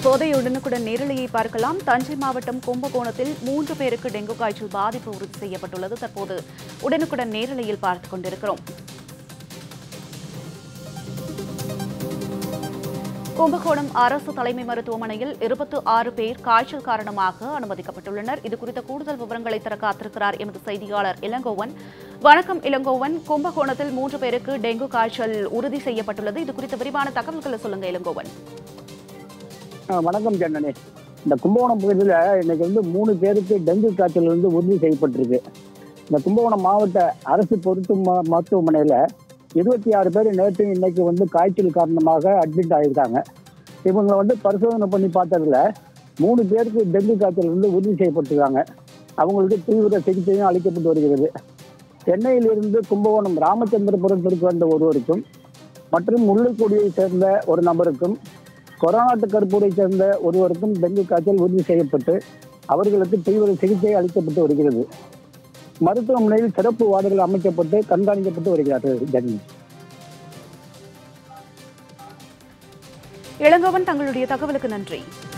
தற்போதைய உடனுக்குடன் நேரலையை பார்க்கலாம் தஞ்சை மாவட்டம் கும்பகோணத்தில் மூன்று பேருக்கு டெங்கு காய்ச்சல் பாதிப்பு உறுதி செய்யப்பட்டுள்ளது தற்போது உடனுக்குடன் நேரலையில் பார்த்துக் கொண்டிருக்கிறோம் கும்பகோணம் அரசு தலைமை மருத்துவமனையில் இருபத்து ஆறு பேர் காய்ச்சல் காரணமாக அனுமதிக்கப்பட்டுள்ளனர் இது குறித்த கூடுதல் விவரங்களை தர காத்திருக்கிறார் எமது செய்தியாளர் இளங்கோவன் வணக்கம் இளங்கோவன் கும்பகோணத்தில் மூன்று பேருக்கு டெங்கு காய்ச்சல் உறுதி செய்யப்பட்டுள்ளது இது குறித்த விரிவான தகவல்களை சொல்லுங்க இளங்கோவன் ஆ, வணக்கம் ஜன்னனே இந்த கும்பகோணம் பகுதியில் இன்னைக்கு வந்து மூணு பேருக்கு டெங்கு காய்ச்சல் வந்து உறுதி செய்யப்பட்டிருக்கு இந்த கும்பகோணம் மாவட்ட அரசு பொருத்து ம- மருத்துவமனையில் இருபத்தி ஆறு பேர் நேற்று இன்னைக்கு வந்து காய்ச்சல் காரணமாக அட்மிட் ஆகியிருக்காங்க இவங்களை வந்து பரிசோதனை பண்ணி பார்த்ததுல மூணு பேருக்கு டெங்கு காய்ச்சல் வந்து உறுதி செய்யப்பட்டிருக்காங்க அவங்களுக்கு தீவிர சிகிச்சையும் அளிக்கப்பட்டு வருகிறது சென்னையிலிருந்து கும்பகோணம் ராமச்சந்திரபுரத்திற்கு வந்த ஒருவருக்கும் மற்றும் முள்ளுக்குடியை சேர்ந்த ஒரு நபருக்கும் கொரோனா கருப்பூரை சேர்ந்த ஒருவருக்கும் டெங்கு காய்ச்சல் உறுதி செய்யப்பட்டு அவர்களுக்கு தீவிர சிகிச்சை அளிக்கப்பட்டு வருகிறது மருத்துவமனையில் சிறப்பு வார்டுகள் அமைக்கப்பட்டு கண்காணிக்கப்பட்டு வருகிறார்கள் ஜெகன் இளங்கோவன் தங்களுடைய தகவலுக்கு நன்றி